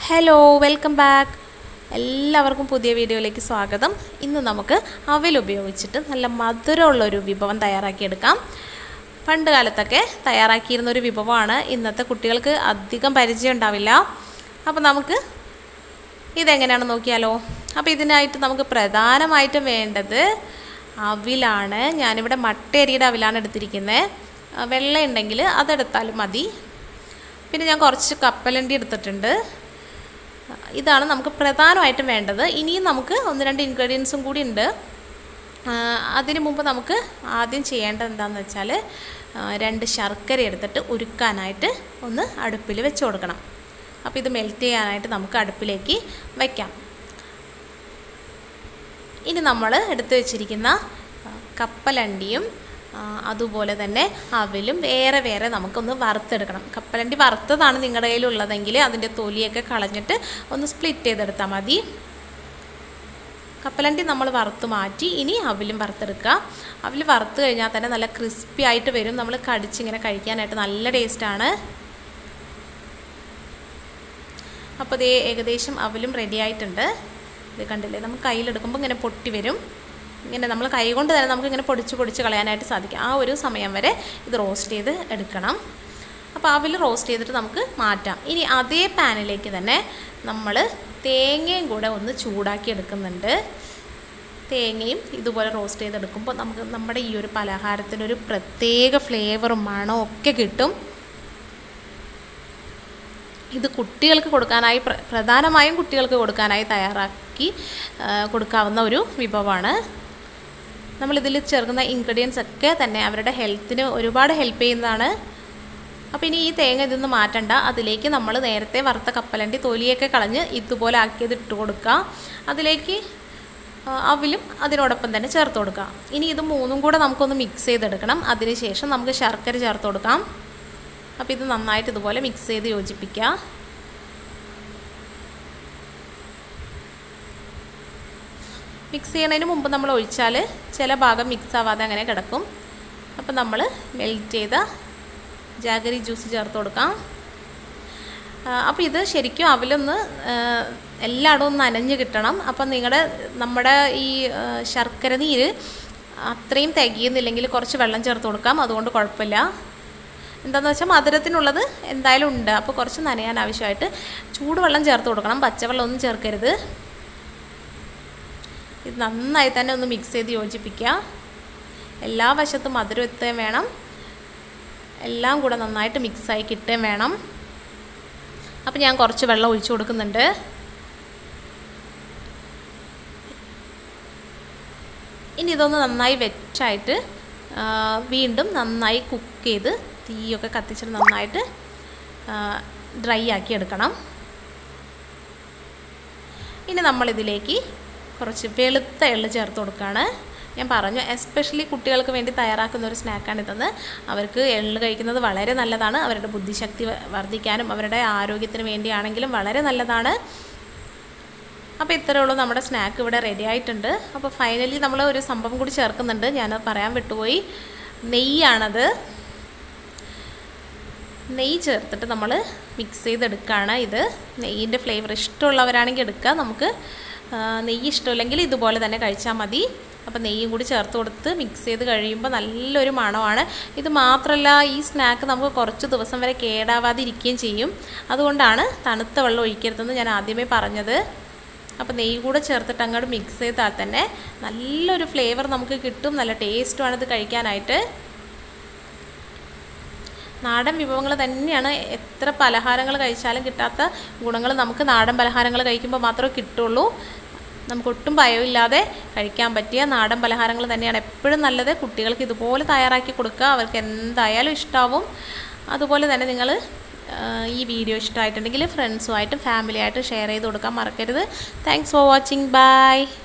hello welcome back എല്ലാവർക്കും പുതിയ വീഡിയോയിലേക്ക് സ്വാഗതം ഇന്ന് നമുക്ക് അവൽ ഉപയോഗിച്ചിട്ട് നല്ല മധുരമുള്ള ഒരു വിഭവം തയ്യാറാക്കിയെടുക്കാം പണ്ട് കാലത്തൊക്കെ തയ്യാറാക്കിയിരുന്ന ഒരു വിഭവമാണ് ഇന്നത്തെ കുട്ടികൾക്ക് അധികം പരിചയം ഉണ്ടാവില്ല അപ്പോൾ നമുക്ക് ഇതെങ്ങനെയാണെന്ന് നോക്കിയാലോ അപ്പോൾ ഇതിനായിട്ട് നമുക്ക് പ്രധാനമായിട്ടും വേണ്ടത് അവിലാണ് ഞാനിവിടെ മട്ടയരിയുടെ അവിലാണ് എടുത്തിരിക്കുന്നത് വെള്ള ഉണ്ടെങ്കിൽ അതെടുത്താലും മതി പിന്നെ ഞാൻ കുറച്ച് കപ്പലണ്ടി എടുത്തിട്ടുണ്ട് ഇതാണ് നമുക്ക് പ്രധാനമായിട്ടും വേണ്ടത് ഇനിയും നമുക്ക് ഒന്ന് രണ്ട് ഇൻഗ്രീഡിയൻസും കൂടി ഉണ്ട് അതിന് മുമ്പ് നമുക്ക് ആദ്യം ചെയ്യേണ്ടത് എന്താണെന്ന് വെച്ചാൽ രണ്ട് ശർക്കര എടുത്തിട്ട് ഉരുക്കാനായിട്ട് ഒന്ന് അടുപ്പിൽ വെച്ച് കൊടുക്കണം അപ്പോൾ ഇത് മെൽറ്റ് ചെയ്യാനായിട്ട് നമുക്ക് അടുപ്പിലേക്ക് വയ്ക്കാം ഇനി നമ്മൾ എടുത്തു വെച്ചിരിക്കുന്ന കപ്പലണ്ടിയും അതുപോലെ തന്നെ അവലും വേറെ വേറെ നമുക്കൊന്ന് വറുത്തെടുക്കണം കപ്പലണ്ടി വറുത്തതാണ് നിങ്ങളുടെ കയ്യിലുള്ളതെങ്കിൽ അതിൻ്റെ തൊലിയൊക്കെ കളഞ്ഞിട്ട് ഒന്ന് സ്പ്ലിറ്റ് ചെയ്തെടുത്താൽ മതി കപ്പലണ്ടി നമ്മൾ വറുത്ത് മാറ്റി ഇനി അവലും വറുത്തെടുക്കുക അവൽ വറുത്ത് കഴിഞ്ഞാൽ തന്നെ നല്ല ക്രിസ്പി ആയിട്ട് വരും നമ്മൾ കടിച്ചിങ്ങനെ കഴിക്കാനായിട്ട് നല്ല ടേസ്റ്റാണ് അപ്പോൾ ഇത് ഏകദേശം അവലും റെഡി ആയിട്ടുണ്ട് ഇത് കണ്ടില്ലേ നമുക്ക് കയ്യിലെടുക്കുമ്പോൾ ഇങ്ങനെ പൊട്ടി വരും ഇങ്ങനെ നമ്മൾ കൈ കൊണ്ട് തന്നെ നമുക്ക് ഇങ്ങനെ പൊടിച്ച് പൊടിച്ച് കളയാനായിട്ട് സാധിക്കും ആ ഒരു സമയം വരെ ഇത് റോസ്റ്റ് ചെയ്ത് എടുക്കണം അപ്പോൾ അവൽ റോസ്റ്റ് ചെയ്തിട്ട് നമുക്ക് മാറ്റാം ഇനി അതേ പാനിലേക്ക് തന്നെ നമ്മൾ തേങ്ങയും കൂടെ ഒന്ന് ചൂടാക്കി എടുക്കുന്നുണ്ട് തേങ്ങയും ഇതുപോലെ റോസ്റ്റ് ചെയ്തെടുക്കുമ്പോൾ നമുക്ക് നമ്മുടെ ഈ ഒരു പലഹാരത്തിനൊരു പ്രത്യേക ഫ്ലേവറും മണവും ഒക്കെ കിട്ടും ഇത് കുട്ടികൾക്ക് കൊടുക്കാനായി പ്രധാനമായും കുട്ടികൾക്ക് കൊടുക്കാനായി തയ്യാറാക്കി കൊടുക്കാവുന്ന ഒരു വിഭവമാണ് നമ്മളിതിൽ ചേർക്കുന്ന ഇൻഗ്രീഡിയൻസ് ഒക്കെ തന്നെ അവരുടെ ഹെൽത്തിന് ഒരുപാട് ഹെൽപ്പ് ചെയ്യുന്നതാണ് അപ്പോൾ ഇനി ഈ തേങ്ങ ഇതൊന്ന് മാറ്റണ്ട അതിലേക്ക് നമ്മൾ നേരത്തെ വറുത്ത കപ്പലണ്ടി തൊലിയൊക്കെ കളഞ്ഞ് ഇതുപോലെ ആക്കിയത് ഇട്ട് കൊടുക്കുക അതിലേക്ക് അവലും അതിനോടൊപ്പം തന്നെ ചേർത്ത് കൊടുക്കുക ഇനി ഇത് മൂന്നും കൂടെ നമുക്കൊന്ന് മിക്സ് ചെയ്തെടുക്കണം അതിനുശേഷം നമുക്ക് ശർക്കര ചേർത്ത് കൊടുക്കാം അപ്പോൾ ഇത് നന്നായിട്ട് ഇതുപോലെ മിക്സ് ചെയ്ത് യോജിപ്പിക്കുക മിക്സ് ചെയ്യുന്നതിന് മുമ്പ് നമ്മൾ ഒഴിച്ചാൽ ചില ഭാഗം മിക്സ് ആവാതെ അങ്ങനെ കിടക്കും അപ്പോൾ നമ്മൾ മെൽറ്റ് ചെയ്ത ജാഗരി ജ്യൂസ് ചേർത്ത് കൊടുക്കാം അപ്പോൾ ഇത് ശരിക്കും അവലൊന്ന് എല്ലായിടവും ഒന്ന് നനഞ്ഞ് കിട്ടണം അപ്പം നിങ്ങളുടെ നമ്മുടെ ഈ ശർക്കര നീര് അത്രയും തികയുന്നില്ലെങ്കിൽ കുറച്ച് വെള്ളം ചേർത്ത് കൊടുക്കാം അതുകൊണ്ട് കുഴപ്പമില്ല എന്താണെന്ന് വെച്ചാൽ മധുരത്തിനുള്ളത് എന്തായാലും ഉണ്ട് അപ്പോൾ കുറച്ച് നനയാൻ ആവശ്യമായിട്ട് ചൂടുവെള്ളം ചേർത്ത് കൊടുക്കണം പച്ചവെള്ളം ഒന്നും ചേർക്കരുത് ഇത് നന്നായി തന്നെ ഒന്ന് മിക്സ് ചെയ്ത് യോജിപ്പിക്കുക എല്ലാ വശത്തും മധുരം എത്തുകയും വേണം എല്ലാം കൂടെ നന്നായിട്ട് മിക്സായി കിട്ടുകയും വേണം അപ്പോൾ ഞാൻ കുറച്ച് വെള്ളം ഒഴിച്ചു കൊടുക്കുന്നുണ്ട് ഇനി ഇതൊന്ന് നന്നായി വെച്ചായിട്ട് വീണ്ടും നന്നായി കുക്ക് ചെയ്ത് തീയൊക്കെ കത്തിച്ചിട്ട് നന്നായിട്ട് ഡ്രൈ ആക്കി എടുക്കണം ഇനി നമ്മളിതിലേക്ക് കുറച്ച് വെളുത്ത എള്ള് ചേർത്ത് കൊടുക്കുകയാണ് ഞാൻ പറഞ്ഞു എസ്പെഷ്യലി കുട്ടികൾക്ക് വേണ്ടി തയ്യാറാക്കുന്ന ഒരു സ്നാക്കാണ് ഇതെന്ന് അവർക്ക് എള്ള് കഴിക്കുന്നത് വളരെ നല്ലതാണ് അവരുടെ ബുദ്ധിശക്തി വർദ്ധിക്കാനും അവരുടെ ആരോഗ്യത്തിന് വേണ്ടിയാണെങ്കിലും വളരെ നല്ലതാണ് അപ്പോൾ ഇത്രയേ ഉള്ളൂ നമ്മുടെ സ്നാക്ക് ഇവിടെ റെഡി ആയിട്ടുണ്ട് അപ്പോൾ ഫൈനലി നമ്മൾ ഒരു സംഭവം കൂടി ചേർക്കുന്നുണ്ട് ഞാനത് പറയാൻ വിട്ടുപോയി നെയ്യാണത് നെയ്യ് ചേർത്തിട്ട് നമ്മൾ മിക്സ് ചെയ്തെടുക്കുകയാണ് ഇത് നെയ്യിൻ്റെ ഫ്ലേവർ ഇഷ്ടമുള്ളവരാണെങ്കിൽ എടുക്കുക നമുക്ക് നെയ്യ് ഇഷ്ടമില്ലെങ്കിൽ ഇതുപോലെ തന്നെ കഴിച്ചാൽ മതി അപ്പോൾ നെയ്യും കൂടി ചേർത്ത് കൊടുത്ത് മിക്സ് ചെയ്ത് കഴിയുമ്പോൾ നല്ലൊരു മണമാണ് ഇത് മാത്രമല്ല ഈ സ്നാക്ക് നമുക്ക് കുറച്ച് ദിവസം വരെ കേടാവാതെ ഇരിക്കുകയും ചെയ്യും അതുകൊണ്ടാണ് തണുത്ത വെള്ളം ഒഴിക്കരുതെന്ന് ഞാൻ ആദ്യമേ പറഞ്ഞത് അപ്പോൾ നെയ്യ് കൂടെ ചേർത്തിട്ട് അങ്ങോട്ട് മിക്സ് ചെയ്താൽ തന്നെ നല്ലൊരു ഫ്ലേവർ നമുക്ക് കിട്ടും നല്ല ടേസ്റ്റുമാണ് ഇത് കഴിക്കാനായിട്ട് നാടൻ വിഭവങ്ങൾ തന്നെയാണ് എത്ര പലഹാരങ്ങൾ കഴിച്ചാലും കിട്ടാത്ത ഗുണങ്ങൾ നമുക്ക് നാടൻ പലഹാരങ്ങൾ കഴിക്കുമ്പോൾ മാത്രമേ കിട്ടുള്ളൂ നമുക്ക് ഒട്ടും ഭയമില്ലാതെ കഴിക്കാൻ പറ്റിയ നാടൻ പലഹാരങ്ങൾ തന്നെയാണ് എപ്പോഴും നല്ലത് കുട്ടികൾക്ക് ഇതുപോലെ തയ്യാറാക്കി കൊടുക്കുക അവർക്ക് എന്തായാലും ഇഷ്ടമാവും അതുപോലെ തന്നെ നിങ്ങൾ ഈ വീഡിയോ ഇഷ്ടമായിട്ടുണ്ടെങ്കിൽ ഫ്രണ്ട്സുമായിട്ടും ഫാമിലിയായിട്ടും ഷെയർ ചെയ്ത് കൊടുക്കാൻ മറക്കരുത് താങ്ക്സ് ഫോർ വാച്ചിങ് ബൈ